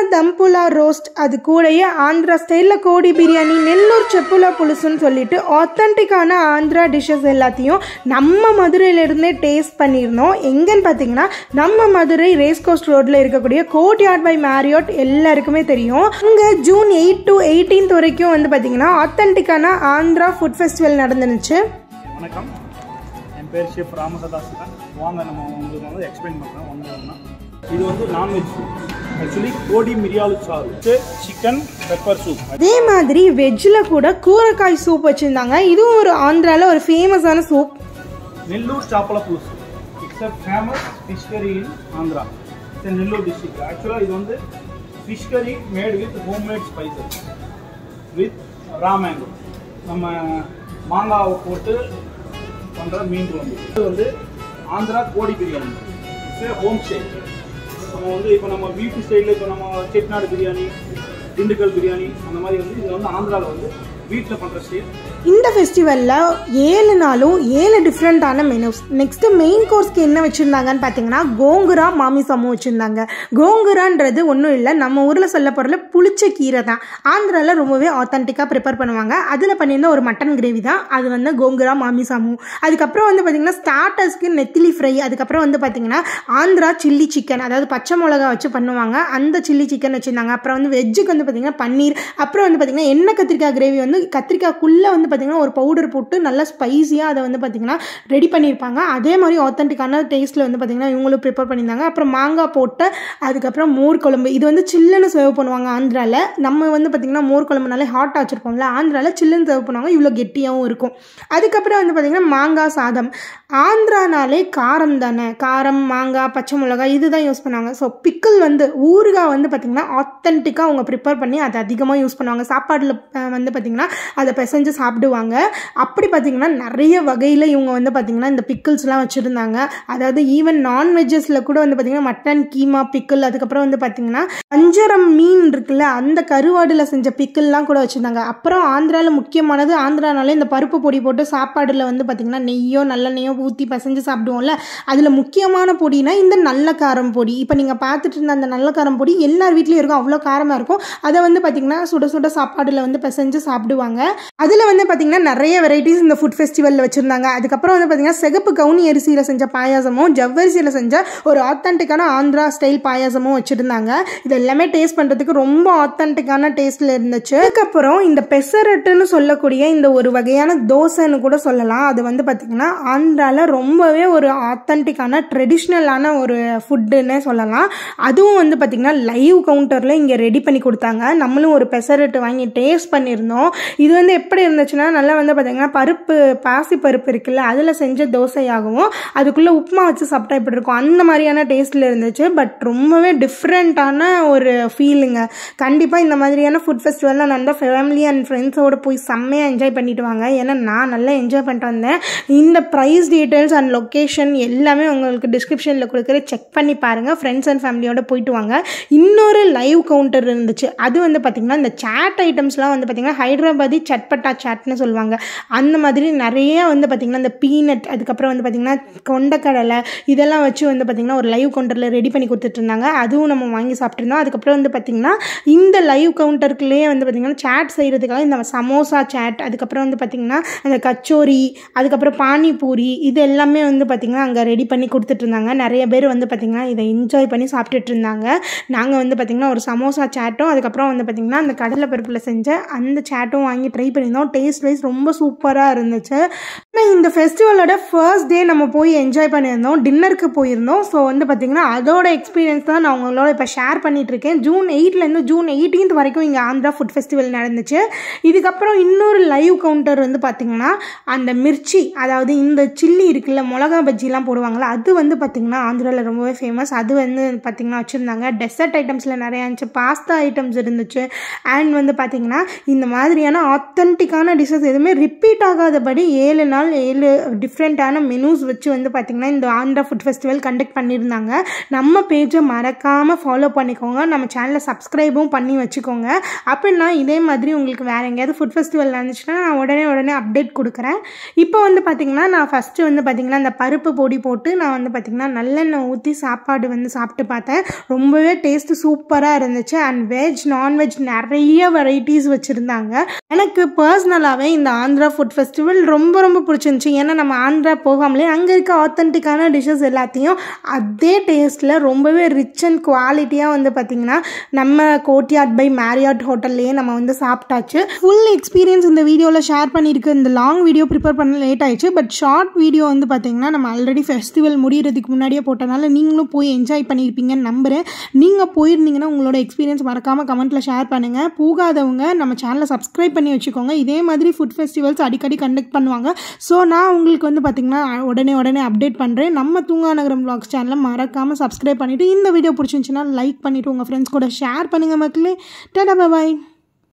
தம்புலா roast அது கூடயே ஆந்திரா ஸ்டைலில் கோடி பிரியாணி நெல்லூர் செப்புலா புலுசுன்னு சொல்லிட்டு ஆத்தென்டிக்கான ஆந்திரா டிஷ்ஷஸ் எல்லாத்தையும் நம்ம மதுரையிலேருந்தே டேஸ்ட் பண்ணியிருந்தோம் எங்கன்னு பார்த்தீங்கன்னா நம்ம மதுரை ரேஸ் கோஸ்ட் ரோட்டில் இருக்கக்கூடிய கோட்யார்ட் பை மேரியோட் எல்லாருக்குமே தெரியும் இங்கே ஜூன் எயிட் டு எயிட்டீன்த் வரைக்கும் வந்து பார்த்தீங்கன்னா ஆத்தென்டிக்கான ஆந்திரா ஃபுட் ஃபெஸ்டிவல் நடந்துச்சு வணக்கம் என் பேர் ஷெஃப் ராமசதாசிவன் வாங்க நம்ம உங்களுக்கு வந்து எக்ஸ்பிளைன் பண்ணுறேன் ஒன்று ஒன்றா இது வந்து நான்வெஜ் ஆக்சுவலி கோடி மிரியாலு சாறு சிக்கன் பெப்பர் சூப் அதே மாதிரி வெஜ்ஜில் கூட கூரக்காய் சூப் வச்சுருந்தாங்க இதுவும் ஒரு ஆந்திராவில் ஒரு ஃபேமஸான soup Nellore chapala pulusu it's a famous fish curry in Andhra it's Nellore district ஆக்சுவலாக இது வந்து fish curry made with homemade spices with raw mango நம்ம மாங்காவை போட்டு பண்ணுற மீன் குழம்பு இது வந்து ஆந்திரா கோடி பிரியாணி இட்ஸ் ஹோம் ஸ்டே நம்ம வந்து இப்போ நம்ம வீட்டு ஸ்டைலில் இப்போ நம்ம செட்டிநாடு பிரியாணி திண்டுக்கல் பிரியாணி அந்த மாதிரி வந்து இது வந்து ஆந்திராவில் வந்து வீட்டில் பண்ணுற ஸ்டைல் இந்த ஃபெஸ்டிவலில் ஏழு நாளும் ஏழு டிஃப்ரெண்ட்டான மெனுஸ் நெக்ஸ்ட்டு மெயின் கோர்ஸ்க்கு என்ன வச்சுருந்தாங்கன்னு பார்த்தீங்கன்னா கோங்குரா மாமிசமும் வச்சுருந்தாங்க கோங்குரான்றது ஒன்றும் இல்லை நம்ம ஊரில் சொல்ல போகிற புளிச்ச கீரை தான் ஆந்திராவில் ரொம்பவே ஆத்தென்டிக்காக ப்ரிப்பேர் பண்ணுவாங்க அதில் பண்ணியிருந்த ஒரு மட்டன் கிரேவி தான் அது வந்து கோங்குரா மாமிசமு அதுக்கப்புறம் வந்து பார்த்திங்கன்னா ஸ்டார்டர்ஸ்க்கு நெத்திலி ஃப்ரை அதுக்கப்புறம் வந்து பார்த்திங்கன்னா ஆந்திரா சில்லி சிக்கன் அதாவது பச்சை மிளகா வச்சு பண்ணுவாங்க அந்த சில்லி சிக்கன் வச்சுருந்தாங்க அப்புறம் வந்து வெஜ்ஜுக்கு வந்து பார்த்திங்கன்னா பன்னீர் அப்புறம் வந்து பார்த்திங்கன்னா எண்ணெய் கத்திரிக்காய் கிரேவி வந்து கத்திரிக்காய்க்குள்ளே வந்து பார்த்திங்கன்னா ஒரு பவுடர் போட்டு நல்லா ஸ்பைஸியாக அதை வந்து பார்த்திங்கன்னா ரெடி பண்ணியிருப்பாங்க அதே மாதிரி ஆத்தென்டிக்கான டேஸ்ட்டில் வந்து பார்த்திங்கன்னா இவங்களும் ப்ரிப்பேர் பண்ணியிருந்தாங்க அப்புறம் மாங்காய் போட்டு அதுக்கப்புறம் மோர் குழம்பு இது வந்து சில்லுன்னு சர்வ் பண்ணுவாங்க ஆந்திராவில் நம்ம வந்து பார்த்திங்கன்னா மோர் குழம்புனாலே ஹாட்டாக வச்சுருப்போம்ல ஆந்திராவில் சில்லுன்னு சர்வ் பண்ணுவாங்க இவ்வளோ கெட்டியாகவும் இருக்கும் அதுக்கப்புறம் வந்து பார்த்திங்கன்னா மாங்காய் சாதம் ஆந்திரானாலே காரம் தானே காரம் மாங்காய் பச்சை மிளகாய் இதுதான் யூஸ் பண்ணுவாங்க ஸோ பிக்கிள் வந்து ஊறுகாய் வந்து பார்த்திங்கன்னா ஆத்தென்டிக்காக அவங்க ப்ரிப்பேர் பண்ணி அதை அதிகமாக யூஸ் பண்ணுவாங்க சாப்பாடில் அஹ், வந்து பார்த்திங்கன்னா அதை பிசைஞ்சு சாப்பிடுவாங்க அப்படி பார்த்திங்கன்னா நிறைய வகையில் இவங்க வந்து பார்த்திங்கன்னா இந்த பிக்கிள்ஸ்லாம் வச்சுருந்தாங்க அதாவது ஈவன் நான்வெஜ்ஜஸில் கூட வந்து பார்த்திங்கன்னா மட்டன் கீமா பிக்கிள் அதுக்கப்புறம் வந்து பார்த்திங்கன்னா வஞ்சரம் மீன் இருக்குல்ல அந்த கருவாடில் செஞ்ச பிக்கிள்லாம் கூட வச்சுருந்தாங்க அப்புறம் ஆந்திராவில் முக்கியமானது ஆந்திரானாலே இந்த பருப்பு பொடி போட்டு சாப்பாடில் வந்து பார்த்திங்கன்னா நெய்யோ நல்லெண்ணெய்யோ ஊற்றி பசைஞ்சு சாப்பிடுவோம்ல அதில் முக்கியமான பொடினா இந்த நல்ல காரம் பொடி இப்போ நீங்கள் பார்த்துட்டு இருந்த அந்த நல்ல காரம் பொடி எல்லார் வீட்லேயும் இருக்கும் அவ்வளோ காரமாக இருக்கும் அதை வந்து பார்த்திங்கன்னா சுட சுட சாப்பாடில் வந்து பிசைஞ்சு சாப்பிடுவாங்க அதில் வந்து பார்த்திங்கன்னா நிறைய வெரைட்டிஸ் இந்த ஃபுட் ஃபெஸ்டிவலில் வச்சுருந்தாங்க அதுக்கப்புறம் வந்து பார்த்திங்கன்னா சிகப்பு கவுனி அரிசியில் செஞ்ச பாயாசமும் ஜவ்வரிசியில் செஞ்ச ஒரு ஆத்தென்டிக்கான ஆந்திரா ஸ்டைல் பாயாசமும் வச்சுருந்தாங்க இது எல்லாமே டேஸ்ட் பண்ணுறதுக்கு ரொம்ப ஆத்தென்டிக்கான டேஸ்ட்டில் இருந்துச்சு அதுக்கப்புறம் இந்த பெசரட்டுன்னு சொல்லக்கூடிய இந்த ஒரு வகையான தோசைன்னு கூட சொல்லலாம் அது வந்து பார்த்திங்கன்னா ஆந்திராவில் ரொம்பவே ஒரு ஆத்தென்டிக்கான ட்ரெடிஷ்னலான ஒரு ஃபுட்டுன்னே சொல்லலாம் அதுவும் வந்து பார்த்திங்கன்னா லைவ் கவுண்டரில் இங்கே ரெடி பண்ணி கொடுத்தாங்க நம்மளும் ஒரு பெசரட்டு வாங்கி டேஸ்ட் பண்ணியிருந்தோம் இது வந்து எப்படி இருந்துச்சுன்னா நல்லா வந்து பார்த்திங்கன்னா பருப்பு பாசி பருப்பு இருக்குல்ல அதில் செஞ்ச தோசையாகவும் அதுக்குள்ளே உப்புமா வச்சு சாப்பிட்டா இப்படி இருக்கும் அந்த மாதிரியான டேஸ்ட்டில் இருந்துச்சு பட் ரொம்பவே டிஃப்ரெண்ட்டான ஒரு ஃபீலுங்க கண்டிப்பாக இந்த மாதிரியான ஃபுட் ஃபெஸ்டிவலில் நான் தான் ஃபேமிலி அண்ட் ஃப்ரெண்ட்ஸோடு போய் செம்மையாக என்ஜாய் பண்ணிட்டு வாங்க ஏன்னா நான் நல்லா என்ஜாய் பண்ணிட்டு வந்தேன் இந்த ப்ரைஸ் டீட்டெயில்ஸ் அண்ட் லொக்கேஷன் எல்லாமே உங்களுக்கு டிஸ்கிரிப்ஷனில் கொடுக்குற செக் பண்ணி பாருங்கள் ஃப்ரெண்ட்ஸ் அண்ட் ஃபேமிலியோட போயிட்டு வாங்க இன்னொரு லைவ் கவுண்டர் இருந்துச்சு அது வந்து பார்த்திங்கன்னா இந்த சாட் ஐட்டம்ஸ்லாம் வந்து பார்த்திங்கன்னா ஹைதராபாதி சட்பட்டா சாட்னு சொல்லுவாங்க அந்த மாதிரி நிறைய வந்து பார்த்திங்கன்னா இந்த பீனட் அதுக்கப்புறம் வந்து பார்த்திங்கன்னா கொண்டக்கடலை இதெல்லாம் வச்சு வந்து பார்த்திங்கன்னா ஒரு லைவ் கவுண்டரில் ரெடி பண்ணி கொடுத்துட்டு இருந்தாங்க அதுவும் நம்ம வாங்கி சாப்பிட்ருந்தோம் அதுக்கப்புறம் வந்து பார்த்திங்கன்னா இந்த லைவ் கவுண்டருக்குள்ளேயே வந்து பார்த்திங்கன்னா சாட் செய்கிறதுக்காக இந்த சமோசா சாட் அதுக்கப்புறம் வந்து பார்த்திங்கன்னா அந்த கச்சோரி அதுக்கப்புறம் பானிபூரி இது எல்லாமே வந்து பார்த்திங்கன்னா அங்கே ரெடி பண்ணி கொடுத்துட்டு இருந்தாங்க நிறைய பேர் வந்து பார்த்திங்கன்னா இதை என்ஜாய் பண்ணி சாப்பிட்டுட்டு இருந்தாங்க நாங்கள் வந்து பார்த்திங்கன்னா ஒரு சமோசா சாட்டும் அதுக்கப்புறம் வந்து பார்த்திங்கன்னா அந்த கடலை பருப்பில் செஞ்ச அந்த சாட்டும் வாங்கி ட்ரை பண்ணியிருந்தோம் டேஸ்ட் வைஸ் ரொம்ப சூப்பராக இருந்துச்சு ஆனால் இந்த ஃபெஸ்டிவலோட ஃபர்ஸ்ட் டே நம்ம போய் என்ஜாய் பண்ணியிருந்தோம் டின்னருக்கு போயிருந்தோம் ஸோ வந்து பார்த்திங்கன்னா அதோட எக்ஸ்பீரியன்ஸ் தான் நான் உங்களோட இப்போ ஷேர் பண்ணிட்டு இருக்கேன் ஜூன் எயிட்லேருந்து ஜூன் எயிட்டீன்த் வரைக்கும் இங்கே ஆந்திரா ஃபுட் ஃபெஸ்டிவல் நடந்துச்சு இதுக்கப்புறம் இன்னொரு லைவ் கவுண்டர் வந்து பார்த்திங்கன்னா அந்த மிர்ச்சி அதாவது இந்த சில்லி இருக்குல்ல மிளகா பஜ்ஜிலாம் போடுவாங்கள்ல அது வந்து பார்த்திங்கன்னா ஆந்திராவில் ரொம்பவே ஃபேமஸ் அது வந்து பார்த்திங்கன்னா வச்சுருந்தாங்க டெசர்ட் ஐட்டம்ஸில் நிறையா இருந்துச்சு பாஸ்தா ஐட்டம்ஸ் இருந்துச்சு அண்ட் வந்து பார்த்திங்கன்னா இந்த மாதிரியான மாதிரியான ஆத்தென்டிக்கான டிஷ்ஷஸ் எதுவுமே ரிப்பீட் ஆகாதபடி ஏழு நாள் ஏழு டிஃப்ரெண்ட்டான மெனூஸ் வச்சு வந்து பார்த்திங்கன்னா இந்த ஆந்திரா ஃபுட் ஃபெஸ்டிவல் கண்டக்ட் பண்ணியிருந்தாங்க நம்ம பேஜை மறக்காமல் ஃபாலோ பண்ணிக்கோங்க நம்ம சேனலை சப்ஸ்கிரைபும் பண்ணி வச்சுக்கோங்க அப்படின்னா இதே மாதிரி உங்களுக்கு வேறு எங்கேயாவது ஃபுட் ஃபெஸ்டிவல் இருந்துச்சுன்னா நான் உடனே உடனே அப்டேட் கொடுக்குறேன் இப்போ வந்து பார்த்திங்கன்னா நான் ஃபஸ்ட்டு வந்து பார்த்திங்கன்னா இந்த பருப்பு பொடி போட்டு நான் வந்து பார்த்திங்கன்னா நல்லெண்ணெய் ஊற்றி சாப்பாடு வந்து சாப்பிட்டு பார்த்தேன் ரொம்பவே டேஸ்ட்டு சூப்பராக இருந்துச்சு அண்ட் வெஜ் நான்வெஜ் நிறைய வெரைட்டிஸ் வச்சுருந்தாங்க எனக்கு பர்சனலாகவே இந்த ஆந்திரா ஃபுட் ஃபெஸ்டிவல் ரொம்ப ரொம்ப பிடிச்சிருந்துச்சி ஏன்னா நம்ம ஆந்திரா போகாமலே அங்கே இருக்க ஆத்தென்டிக்கான டிஷ்ஷஸ் எல்லாத்தையும் அதே டேஸ்ட்டில் ரொம்பவே ரிச் அண்ட் குவாலிட்டியாக வந்து பார்த்திங்கன்னா நம்ம கோட்டியாட் பை மேரியாட் ஹோட்டல்லையே நம்ம வந்து சாப்பிட்டாச்சு ஃபுல் எக்ஸ்பீரியன்ஸ் இந்த வீடியோவில் ஷேர் பண்ணியிருக்கு இந்த லாங் வீடியோ ப்ரிப்பேர் பண்ண லேட் ஆயிடுச்சு பட் ஷார்ட் வீடியோ வந்து பார்த்திங்கன்னா நம்ம ஆல்ரெடி ஃபெஸ்டிவல் முடிகிறதுக்கு முன்னாடியே போட்டனால நீங்களும் போய் என்ஜாய் பண்ணியிருப்பீங்கன்னு நம்புகிறேன் நீங்கள் போயிருந்தீங்கன்னா உங்களோட எக்ஸ்பீரியன்ஸ் மறக்காமல் கமெண்ட்டில் ஷேர் பண்ணுங்கள் போகாதவங்க நம்ம சேனலை சப்ஸ்கிரைப் பண்ணி வச்சுக்கோங்க இதே மாதிரி ஃபுட் ஃபெஸ்டிவல்ஸ் அடிக்கடி கண்டக்ட் பண்ணுவாங்க ஸோ நான் உங்களுக்கு வந்து பார்த்திங்கன்னா உடனே உடனே அப்டேட் பண்ணுறேன் நம்ம தூங்கா நகரம் vlogs சேனலை மறக்காமல் சப்ஸ்கிரைப் பண்ணிவிட்டு இந்த வீடியோ பிடிச்சிருந்துச்சுன்னா லைக் பண்ணிவிட்டு உங்கள் ஃப்ரெண்ட்ஸ் கூட ஷேர் பண்ணுங்கள் மக்களே டாடா பாய்